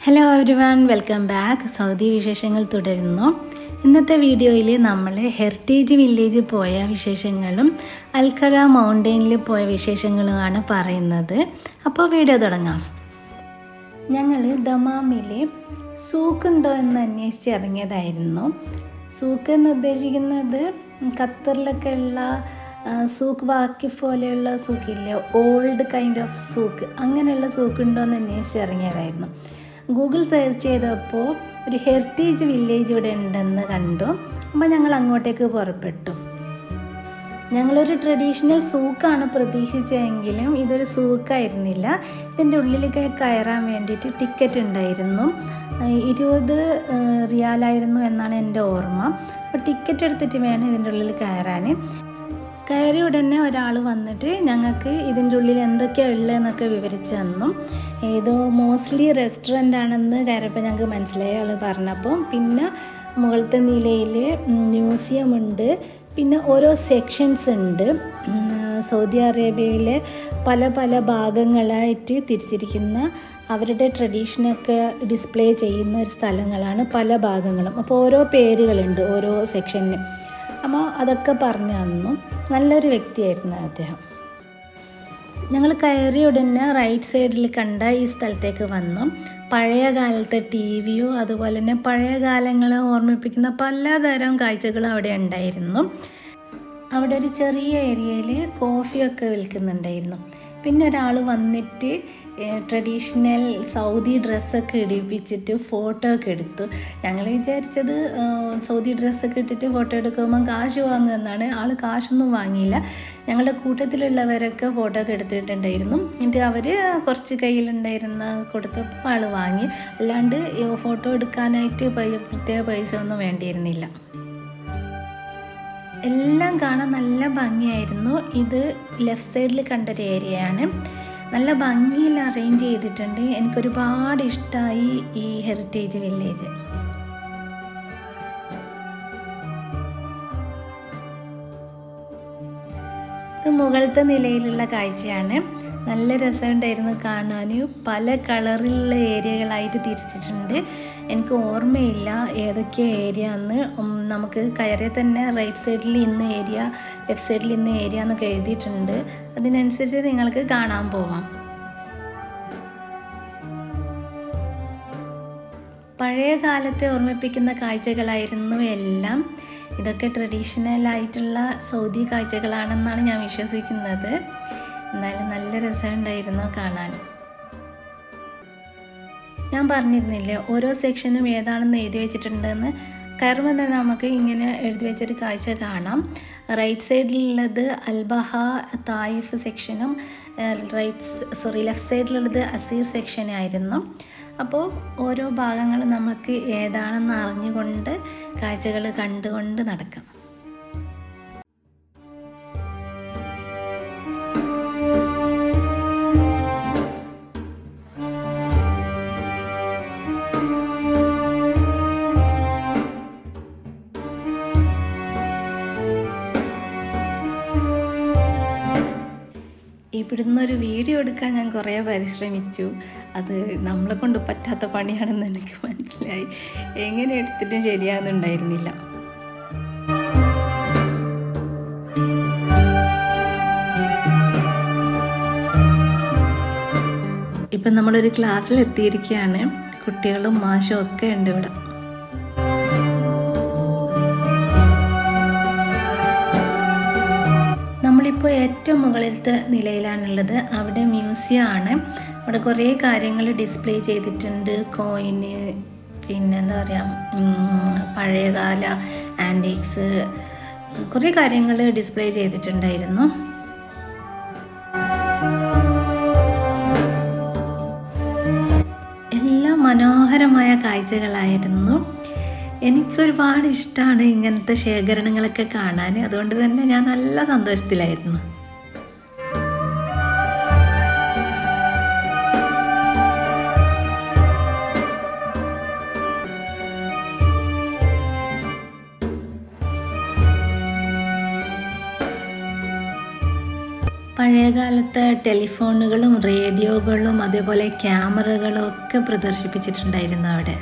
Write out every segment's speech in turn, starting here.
hello everyone welcome back Saudi വിശേഷങ്ങൾ തുടരുന്നു ഇന്നത്തെ വീഡിയോയിൽ നമ്മൾ ഹെറിറ്റേജ് വില്ലേജിൽ പോയ വിശേഷങ്ങളും അൽക്കര മൗണ്ടെയിനിൽ പോയ വിശേഷങ്ങളുമാണ് പറയുന്നത് അപ്പോൾ വീഡിയോ തുടങ്ങാം ഞങ്ങൾ ദമാമിലെ സൂക്കുണ്ടോ എന്ന് അന്വേഷിച്ച് ഇറങ്ങിയതായിരുന്നു സൂക്ക് എന്ന് ഉദ്ദേശിക്കുന്നത് ഖത്തറിലൊക്കെ ഉള്ള ആ, സൂക്ക് വാക്കിഫ് പോലെയുള്ള സൂക്കില്ലേ ഓൾഡ് കൈൻഡ് ഓഫ് സൂക്ക് അങ്ങനെയുള്ള സൂക്ക് ഉണ്ടോ എന്ന് അന്വേഷിച്ച് ഇറങ്ങിയതായിരുന്നു ഗൂഗിൾ സെർച്ച് ചെയ്തപ്പോൾ ഒരു ഹെറിറ്റേജ് വില്ലേജ് ഇവിടെ ഉണ്ടെന്ന് കണ്ടു അപ്പോൾ ഞങ്ങൾ അങ്ങോട്ടേക്ക് പുറപ്പെട്ടു ഞങ്ങളൊരു ട്രഡീഷണൽ സൂക്കാണ് പ്രതീക്ഷിച്ചതെങ്കിലും ഇതൊരു സൂക്കായിരുന്നില്ല ഇതിൻ്റെ ഉള്ളിലേക്ക് കയറാൻ വേണ്ടിയിട്ട് ടിക്കറ്റ് ഉണ്ടായിരുന്നു ഏഹ് ഇരുപത് ഏഹ് റിയാലായിരുന്നു എന്നാണ് എൻ്റെ ഓർമ്മ അപ്പോൾ ടിക്കറ്റ് എടുത്തിട്ട് വേണം ഇതിൻ്റെ ഉള്ളിൽ കയറാൻ കയറി ഉടനെ ഒരാൾ വന്നിട്ട് ഞങ്ങൾക്ക് ഇതിൻ്റെ ഉള്ളിൽ എന്തൊക്കെയാണ് ഉള്ളതെന്നൊക്കെ വിവരിച്ച് തന്നു ഏതോ മോസ്റ്റ്ലി റെസ്റ്റോറൻ്റ് ആണെന്ന് കയറിയപ്പോൾ ഞങ്ങൾക്ക് മനസ്സിലായി ആൾ പറഞ്ഞപ്പോൾ പിന്നെ മുകളിലത്തെ നിലയിൽ മ്യൂസിയം ഉണ്ട് പിന്നെ ഓരോ സെക്ഷൻസ് ഉണ്ട് ഉം, സൗദി അറേബ്യയിലെ പല പല ഭാഗങ്ങളായിട്ട് തിരിച്ചിരിക്കുന്ന അവരുടെ ട്രഡീഷനൊക്കെ ഡിസ്പ്ലേ ചെയ്യുന്ന ഒരു സ്ഥലങ്ങളാണ് പല ഭാഗങ്ങളും അപ്പോൾ ഓരോ പേരുകളുണ്ട് ഓരോ സെക്ഷന് അപ്പോൾ അതൊക്കെ പറഞ്ഞു തന്നു നല്ലൊരു വ്യക്തിയായിരുന്നു അദ്ദേഹം ഞങ്ങൾ കയറിയ ഉടനെ റൈറ്റ് സൈഡിൽ കണ്ട ഈ സ്ഥലത്തേക്ക് വന്നു പഴയ കാലത്തെ ടി വിയോ അതുപോലെ തന്നെ പഴയ കാലങ്ങളെ ഓർമ്മിപ്പിക്കുന്ന പലതരം കാഴ്ചകളും അവിടെ ഉണ്ടായിരുന്നു അവിടെ ഒരു ചെറിയ ഏരിയയിൽ കോഫിയൊക്കെ വിൽക്കുന്നുണ്ടായിരുന്നു പിന്നെ ഒരാൾ വന്നിട്ട് ട്രഡീഷണൽ സൗദി ഡ്രസ്സൊക്കെ ഇടിപ്പിച്ചിട്ട് ഫോട്ടോ ഒക്കെ എടുത്തു ഞങ്ങൾ വിചാരിച്ചത് ഏഹ്, സൗദി ഡ്രസ്സൊക്കെ ഇട്ടിട്ട് ഫോട്ടോ എടുക്കുമ്പോൾ കാശ് വാങ്ങുമെന്നാണ് ആൾ കാശൊന്നും വാങ്ങിയില്ല ഞങ്ങളുടെ കൂട്ടത്തിലുള്ളവരൊക്കെ ഫോട്ടോ ഒക്കെ എടുത്തിട്ടുണ്ടായിരുന്നു എന്നിട്ട് അവർ കുറച്ച് കയ്യിലുണ്ടായിരുന്ന കൊടുത്തപ്പോൾ ആൾ വാങ്ങി അല്ലാണ്ട് ഈ ഫോട്ടോ എടുക്കാനായിട്ട് പൈ- പ്രത്യേക പൈസ ഒന്നും വേണ്ടിയിരുന്നില്ല എല്ലാം കാണാൻ നല്ല ഭംഗിയായിരുന്നു ഇത് ലെഫ്റ്റ് സൈഡിൽ കണ്ടൊരു ഏരിയയാണ് നല്ല ഭംഗിയിൽ അറേഞ്ച് ചെയ്തിട്ടുണ്ട് എനിക്കൊരുപാട് ഇഷ്ടമായി ഈ ഹെറിറ്റേജ് വില്ലേജ് ഇത് മുകളിലത്തെ നിലയിലുള്ള കാഴ്ചയാണ് നല്ല രസമുണ്ടായിരുന്നു കാണാൻ പല കളറിലുള്ള ഏരിയകളായിട്ട് തിരിച്ചിട്ടുണ്ട് എനിക്ക് ഓർമ്മയില്ല ഏതൊക്കെ ഏരിയ എന്ന് ഉം, നമുക്ക് കയറിയ തന്നെ റൈറ്റ് സൈഡിൽ ഇന്ന ഏരിയ ലെഫ്റ്റ് സൈഡിൽ ഇന്ന ഏരിയ എന്നൊക്കെ എഴുതിയിട്ടുണ്ട് അതിനനുസരിച്ച് നിങ്ങൾക്ക് കാണാൻ പോവാം പഴയ കാലത്തെ ഓർമ്മിപ്പിക്കുന്ന കാഴ്ചകളായിരുന്നു എല്ലാം ഇതൊക്കെ ട്രഡീഷണൽ ആയിട്ടുള്ള സൗദി കാഴ്ചകളാണെന്നാണ് ഞാൻ വിശ്വസിക്കുന്നത് എന്നാലും നല്ല രസമുണ്ടായിരുന്നു കാണാൻ ഞാൻ പറഞ്ഞിരുന്നില്ലേ ഓരോ സെക്ഷനും ഏതാണെന്ന് എഴുതി വെച്ചിട്ടുണ്ടെന്ന് കയറുമ്പോൾ തന്നെ നമുക്ക് ഇങ്ങനെ എഴുതി വെച്ചൊരു കാഴ്ച കാണാം റൈറ്റ് സൈഡിലുള്ളത് അൽബഹ തായിഫ് സെക്ഷനും റൈറ്റ് സോറി ലെഫ്റ്റ് സൈഡിലുള്ളത് അസീർ സെക്ഷനായിരുന്നു അപ്പോൾ ഓരോ ഭാഗങ്ങൾ നമുക്ക് ഏതാണെന്ന് അറിഞ്ഞുകൊണ്ട് കാഴ്ചകൾ കണ്ടുകൊണ്ട് നടക്കാം ഇവിടുന്ന് ഒരു വീഡിയോ എടുക്കാൻ ഞാൻ കുറേ പരിശ്രമിച്ചു അത് നമ്മളെ കൊണ്ട് പറ്റാത്ത പണിയാണെന്ന് എനിക്ക് മനസ്സിലായി എങ്ങനെ എടുത്തിട്ടും ശരിയാകുന്നുണ്ടായിരുന്നില്ല ഇപ്പം നമ്മളൊരു ക്ലാസ്സിൽ എത്തിയിരിക്കുകയാണ് കുട്ടികളും മാഷും ഒക്കെ ഉണ്ട് ഇവിടെ നമ്മളിപ്പോൾ ഏറ്റവും മുകളിലത്തെ നിലയിലാണുള്ളത് അവിടെ മ്യൂസിയം ആണ് അവിടെ കുറേ കാര്യങ്ങൾ ഡിസ്പ്ലേ ചെയ്തിട്ടുണ്ട് കോയിന് പിന്നെ എന്താ പറയുക പഴയകാല ആൻറ്റീക്സ് കുറേ കാര്യങ്ങൾ ഡിസ്പ്ലേ ചെയ്തിട്ടുണ്ടായിരുന്നു എല്ലാം മനോഹരമായ കാഴ്ചകളായിരുന്നു എനിക്കൊരുപാട് ഇഷ്ടമാണ് ഇങ്ങനത്തെ ശേഖരണങ്ങളൊക്കെ കാണാൻ അതുകൊണ്ട് തന്നെ ഞാൻ നല്ല സന്തോഷത്തിലായിരുന്നു പഴയകാലത്തെ ടെലിഫോണുകളും റേഡിയോകളും അതേപോലെ ക്യാമറകളും ഒക്കെ പ്രദർശിപ്പിച്ചിട്ടുണ്ടായിരുന്നു അവിടെ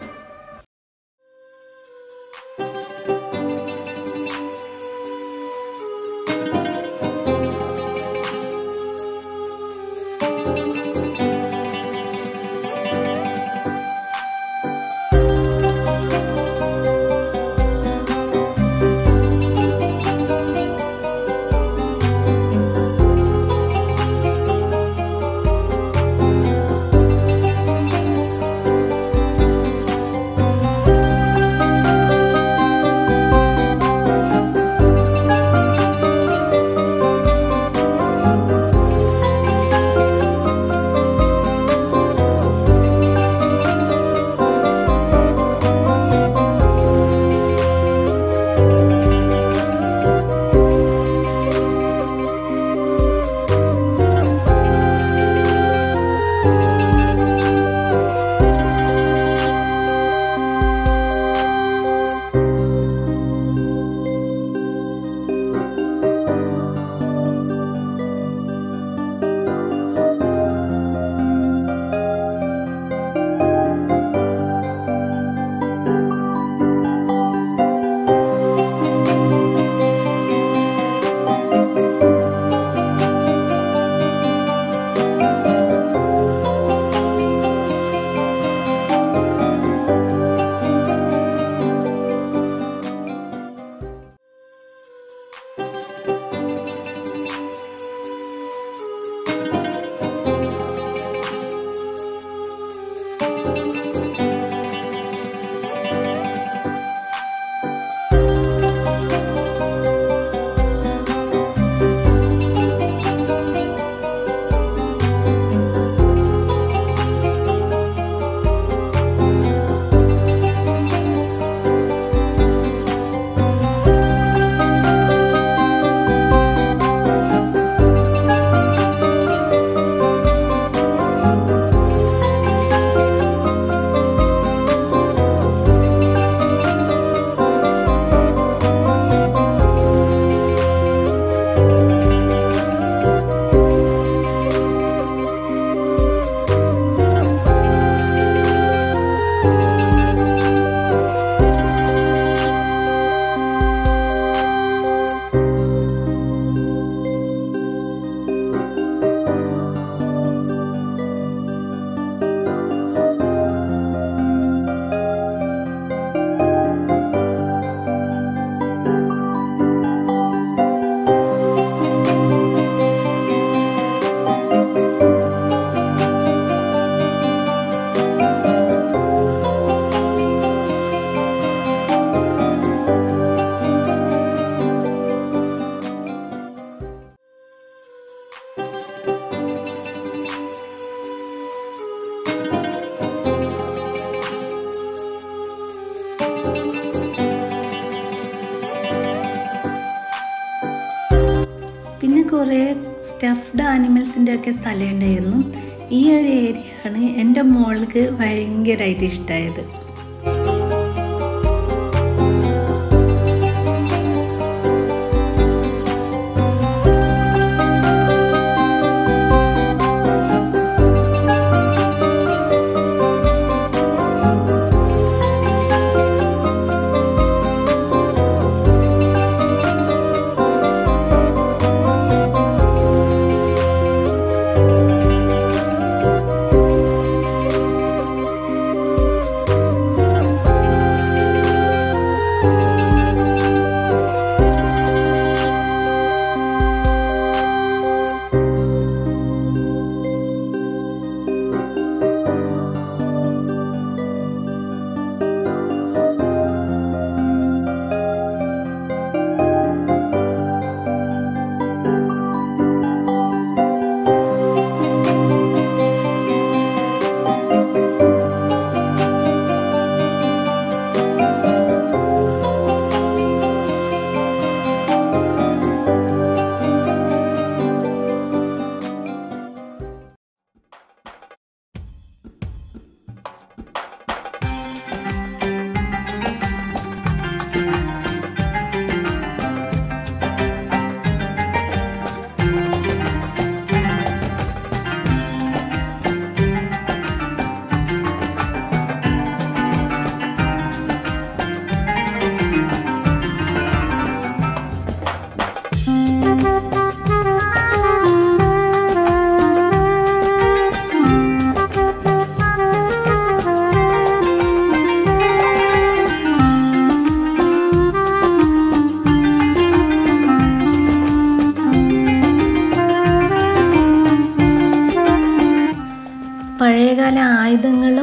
പിന്നെ കുറേ സ്റ്റഫ്ഡ് ആനിമൽസിൻ്റെ ഒക്കെ സ്ഥലം ഉണ്ടായിരുന്നു ഈ ഒരു ഏരിയ ആണ് എൻ്റെ മോൾക്ക് ഭയങ്കരമായിട്ട് ഇഷ്ടമായത്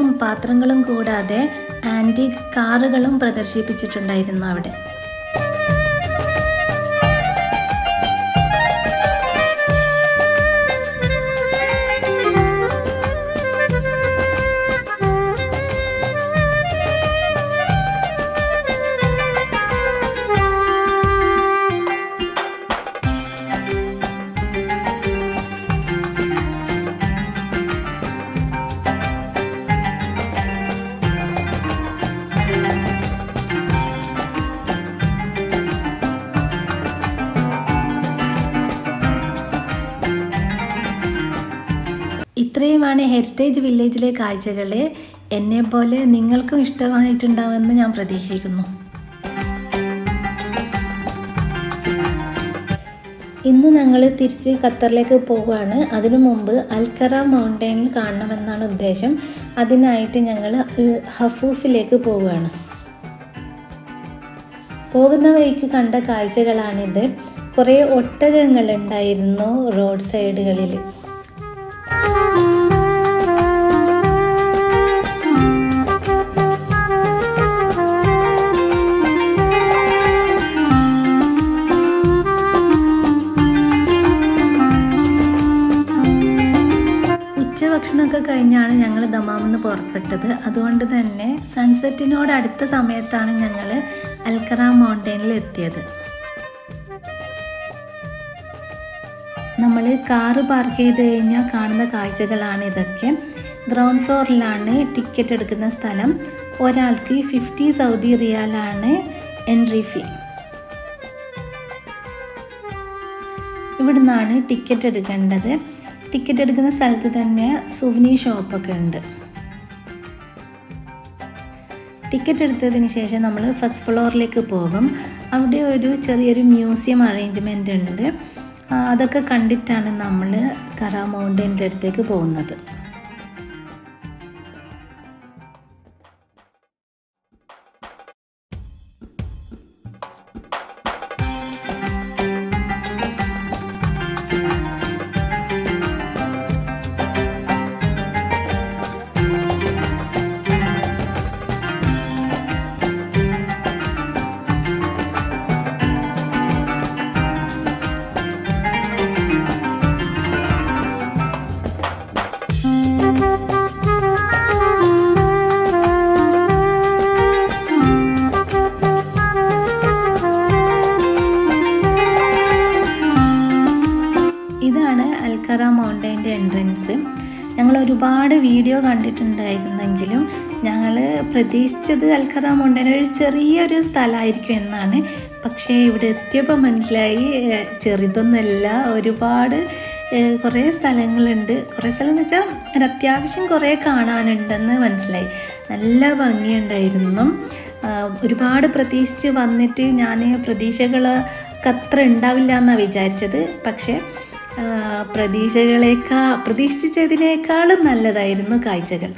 വസ്ത്രങ്ങളും പാത്രങ്ങളും കൂടാതെ ആൻറ്റിക് കാറുകളും പ്രദർശിപ്പിച്ചിട്ടുണ്ടായിരുന്നു അവിടെ ഇത്രയുമാണ് ഹെറിറ്റേജ് വില്ലേജിലെ കാഴ്ചകൾ എന്നെ പോലെ നിങ്ങൾക്കും ഇഷ്ടമായിട്ടുണ്ടാവുമെന്ന് ഞാൻ പ്രതീക്ഷിക്കുന്നു ഇന്ന് ഞങ്ങൾ തിരിച്ച് ഖത്തറിലേക്ക് പോവുകയാണ് അതിനു മുമ്പ് അൽക്കറ മൗണ്ടൈനിൽ കാണണമെന്നാണ് ഉദ്ദേശം അതിനായിട്ട് ഞങ്ങൾ ഹഫൂഫിലേക്ക് പോവുകയാണ് പോകുന്ന വഴിക്ക് കണ്ട കാഴ്ചകളാണിത് കുറേ ഒട്ടകങ്ങളുണ്ടായിരുന്നു റോഡ് സൈഡുകളിൽ ഉച്ചഭക്ഷണമൊക്കെ കഴിഞ്ഞാണ് ഞങ്ങൾ ദമാമിന്ന് പുറപ്പെട്ടത് അതുകൊണ്ട് തന്നെ സൺസെറ്റിനോട് അടുത്ത സമയത്താണ് ഞങ്ങൾ അൽക്കറ മൗണ്ടൈനിൽ എത്തിയത് നമ്മൾ കാറ് പാർക്ക് ചെയ്ത് കഴിഞ്ഞാൽ കാണുന്ന കാഴ്ചകളാണ് ഇതൊക്കെ ഗ്രൗണ്ട് ഫ്ലോറിലാണ് ടിക്കറ്റ് എടുക്കുന്ന സ്ഥലം ഒരാൾക്ക് ഫിഫ്റ്റി സൗദി റിയാലാണ് എൻട്രി ഫീ ഇവിടുന്നാണ് ടിക്കറ്റ് എടുക്കേണ്ടത് ടിക്കറ്റ് എടുക്കുന്ന സ്ഥലത്ത് തന്നെ സുവനി ഷോപ്പൊക്കെ ഉണ്ട് ടിക്കറ്റ് എടുത്തതിന് ശേഷം നമ്മൾ ഫസ്റ്റ് ഫ്ലോറിലേക്ക് പോകും അവിടെ ഒരു ചെറിയൊരു മ്യൂസിയം അറേഞ്ച്മെൻ്റ് ഉണ്ട് അതൊക്കെ കണ്ടിട്ടാണ് നമ്മൾ കറ മൗണ്ടൈൻ്റെ അടുത്തേക്ക് പോകുന്നത് ഇതാണ് അൽക്കറ മൗണ്ടൈൻ്റെ എൻട്രൻസ് ഞങ്ങൾ ഒരുപാട് വീഡിയോ കണ്ടിട്ടുണ്ടായിരുന്നെങ്കിലും ഞങ്ങൾ പ്രതീക്ഷിച്ചത് അൽക്കറ മൗണ്ടൈൻ ഒരു ചെറിയൊരു സ്ഥലമായിരിക്കും എന്നാണ് പക്ഷേ ഇവിടെ എത്തിയപ്പോൾ മനസ്സിലായി ഏഹ്, ചെറുതൊന്നുമല്ല ഒരുപാട് ഏഹ്, കുറേ സ്ഥലങ്ങളുണ്ട് കുറേ സ്ഥലം എന്ന് വെച്ചാൽ ഒരു അത്യാവശ്യം കുറേ കാണാനുണ്ടെന്ന് മനസ്സിലായി നല്ല ഭംഗിയുണ്ടായിരുന്നു ആഹ്, ഒരുപാട് പ്രതീക്ഷിച്ച് വന്നിട്ട് ഞാൻ പ്രതീക്ഷകളൊക്കെ അത്ര ഉണ്ടാവില്ല എന്നാണ് വിചാരിച്ചത് പക്ഷേ ആഹ്, പ്രതീക്ഷകളേക്കാൾ പ്രതീക്ഷിച്ചതിനേക്കാളും നല്ലതായിരുന്നു കാഴ്ചകൾ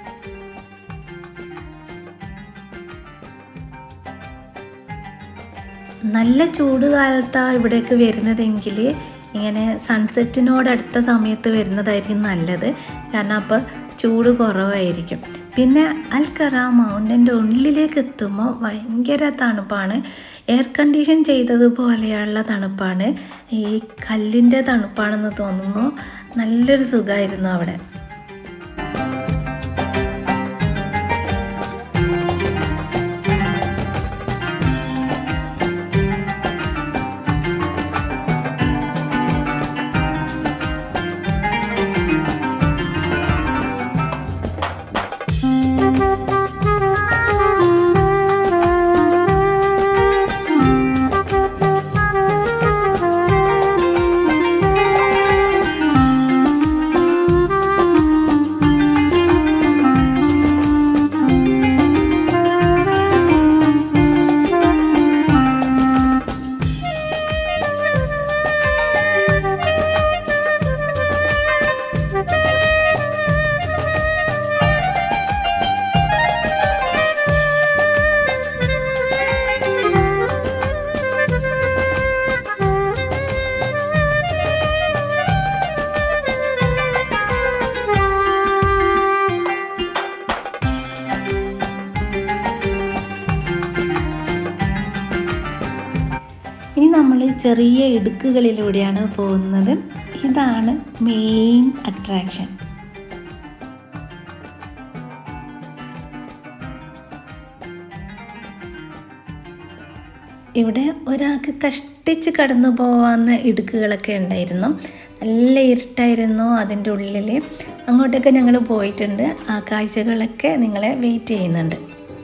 നല്ല ചൂട് കാലത്താണ് ഇവിടേക്ക് വരുന്നതെങ്കിൽ ഇങ്ങനെ സൺസെറ്റിനോടടുത്ത സമയത്ത് വരുന്നതായിരിക്കും നല്ലത് കാരണം അപ്പോൾ ചൂട് കുറവായിരിക്കും പിന്നെ അൽക്കറ മൗണ്ടൻ്റെ ഉള്ളിലേക്ക് എത്തുമ്പോൾ ഭയങ്കര തണുപ്പാണ് എയർ കണ്ടീഷൻ ചെയ്തതുപോലെയുള്ള തണുപ്പാണ് ഈ കല്ലിൻ്റെ തണുപ്പാണെന്ന് തോന്നുന്നു നല്ലൊരു സുഖമായിരുന്നു അവിടെ നമ്മൾ ചെറിയ ഇടുക്കുകളിലൂടെയാണ് പോകുന്നത് ഇതാണ് മെയിൻ അട്രാക്ഷൻ ഇവിടെ ഒരാൾക്ക് കഷ്ടിച്ച് കടന്നു പോകാവുന്ന ഇടുക്കുകളൊക്കെ ഉണ്ടായിരുന്നു നല്ല ഇരുട്ടായിരുന്നു അതിൻ്റെ ഉള്ളിൽ അങ്ങോട്ടൊക്കെ ഞങ്ങൾ പോയിട്ടുണ്ട് ആ കാഴ്ചകളൊക്കെ നിങ്ങളെ വെയിറ്റ് ചെയ്യുന്നുണ്ട്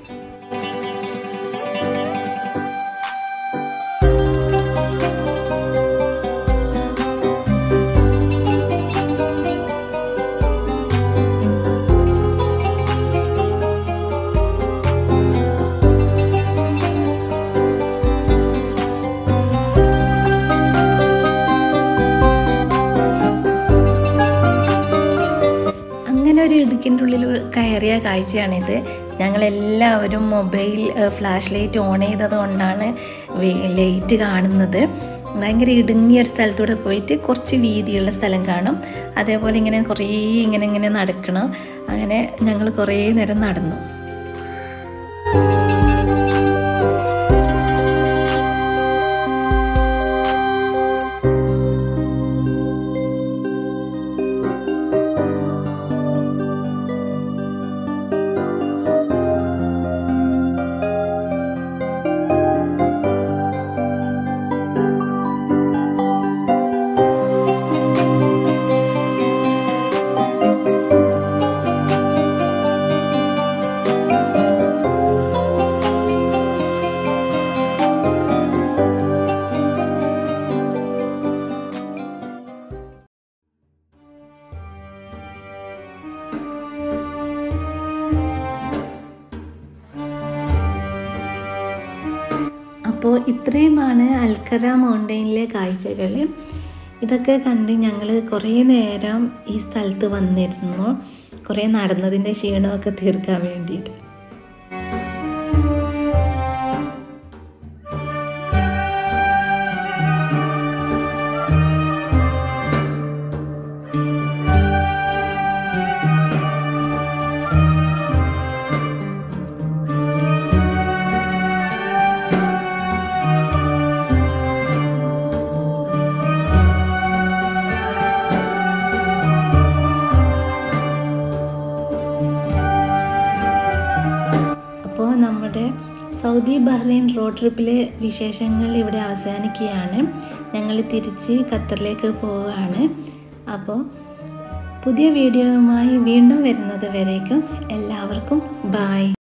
അങ്ങനെ ഒരു ഇടുക്കിൻ്റെ ഉള്ളിൽ കയറിയ കാഴ്ചയാണിത് ഞങ്ങളെല്ലാവരും മൊബൈൽ ഫ്ലാഷ് ലൈറ്റ് ഓൺ ചെയ്തത് കൊണ്ടാണ് ലൈറ്റ് കാണുന്നത് ഭയങ്കര ഇടുങ്ങിയ ഒരു സ്ഥലത്തൂടെ പോയിട്ട് കുറച്ച് വീതിയുള്ള സ്ഥലം കാണും അതേപോലെ ഇങ്ങനെ കുറേ ഇങ്ങനെ ഇങ്ങനെ നടക്കണം അങ്ങനെ ഞങ്ങൾ കുറേ നേരം നടന്നു അപ്പോൾ ഇത്രയുമാണ് അൽക്കര മൗണ്ടെയിനിലെ കാഴ്ചകൾ ഇതൊക്കെ കണ്ട് ഞങ്ങൾ കുറേ നേരം ഈ സ്ഥലത്ത് വന്നിരുന്നു കുറേ നടന്നതിൻ്റെ ക്ഷീണമൊക്കെ തീർക്കാൻ വേണ്ടിയിട്ട് അപ്പോൾ നമ്മുടെ സൗദി ബഹ്റൈൻ റോഡ് ട്രിപ്പിലെ വിശേഷങ്ങൾ ഇവിടെ അവസാനിക്കുകയാണ് ഞങ്ങൾ തിരിച്ച് ഖത്തറിലേക്ക് പോവുകയാണ് അപ്പോൾ പുതിയ വീഡിയോയുമായി വീണ്ടും വരുന്നത് വരേക്കും എല്ലാവർക്കും ബായ്